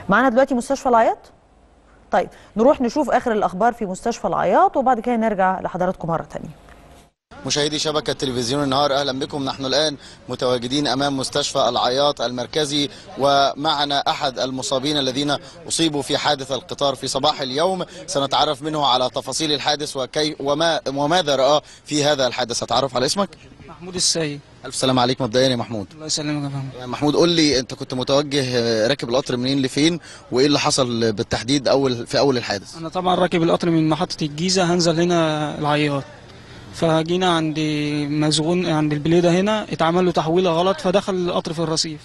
معانا دلوقتي مستشفى العياط طيب نروح نشوف اخر الاخبار في مستشفى العياط وبعد كده نرجع لحضراتكم مره تانية مشاهدي شبكة تلفزيون النهار أهلا بكم نحن الآن متواجدين أمام مستشفى العياط المركزي ومعنا أحد المصابين الذين أصيبوا في حادث القطار في صباح اليوم سنتعرف منه على تفاصيل الحادث وكي وما وماذا رأى في هذا الحادث أتعرف على اسمك محمود السيد ألف سلام عليك مبدئيا يا محمود الله يسلمك يا فندم محمود قول لي أنت كنت متوجه راكب القطر منين لفين وإيه اللي حصل بالتحديد أول في أول الحادث انا طبعا راكب القطر من محطه الجيزه هنزل هنا العياط فجينا عند مزغون عند البليده هنا اتعمل له تحويله غلط فدخل القطر في الرصيف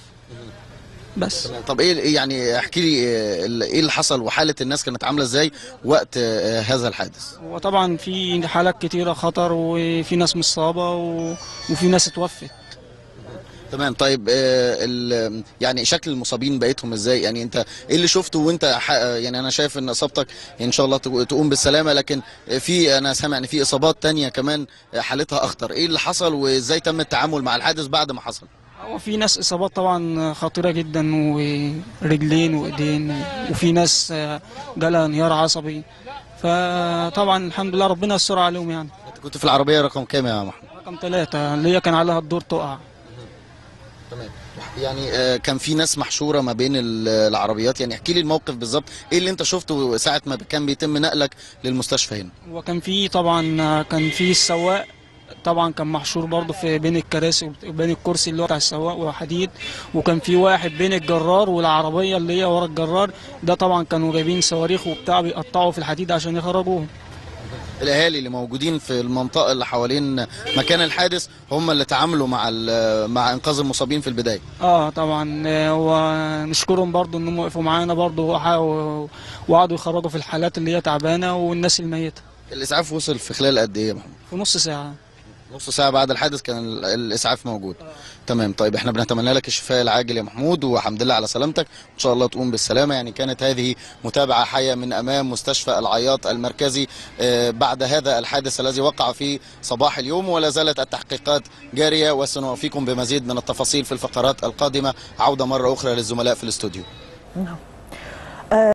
بس طب ايه يعني احكي لي ايه اللي حصل وحاله الناس كانت عامله ازاي وقت هذا الحادث وطبعا في حالات كتيره خطر وفي ناس مصابه و... وفي ناس اتوفت تمام طيب آه، ال- يعني شكل المصابين بقيتهم ازاي يعني انت ايه اللي شفته وانت ح- يعني انا شايف ان اصابتك ان شاء الله تق- تقوم بالسلامه لكن في انا سامع ان في اصابات تانية كمان حالتها اخطر ايه اللي حصل وازاي تم التعامل مع الحادث بعد ما حصل هو في ناس اصابات طبعا خطيره جدا ورجلين وايدين وفي ناس جالها انهيار عصبي فطبعا الحمد لله ربنا يستر عليهم يعني انت كنت في العربيه رقم كام يا محمود رقم ثلاثة اللي هي كان عليها الدور تقع تمام يعني آه، كان في ناس محشوره ما بين ال- العربيات يعني احكي لي الموقف بالظبط ايه اللي انت شفته ساعه ما كان بيتم نقلك للمستشفى هنا وكان في طبعا كان في السواق طبعا كان محشور برضه في بين الكراسي وبين الكرسي اللي هو بتاع السواق وحديد وكان في واحد بين الجرار والعربيه اللي هي ورا الجرار ده طبعا كانوا جايبين صواريخ وبتاع بيقطعوا في الحديد عشان يخرجوهم الاهالي اللي موجودين في المنطقه اللي حوالين مكان الحادث هم اللي تعاملوا مع ال- مع انقاذ المصابين في البدايه اه طبعا آه، ونشكرهم برضه انهم وقفوا معانا برضه وح- وقعدوا يخرجوا في الحالات اللي هي تعبانه والناس الميته الاسعاف وصل في خلال قد ايه يا محمد في نص ساعه نص ساعه بعد الحادث كان ال- الاسعاف موجود تمام طيب احنا بنتمنى لك الشفاء العاجل يا محمود والحمد لله على سلامتك ان شاء الله تقوم بالسلامه يعني كانت هذه متابعه حيه من امام مستشفى العياط المركزي آه، بعد هذا الحادث الذي وقع في صباح اليوم ولا زالت التحقيقات جاريه وسنوفيكم بمزيد من التفاصيل في الفقرات القادمه عوده مره اخرى للزملاء في الاستوديو نعم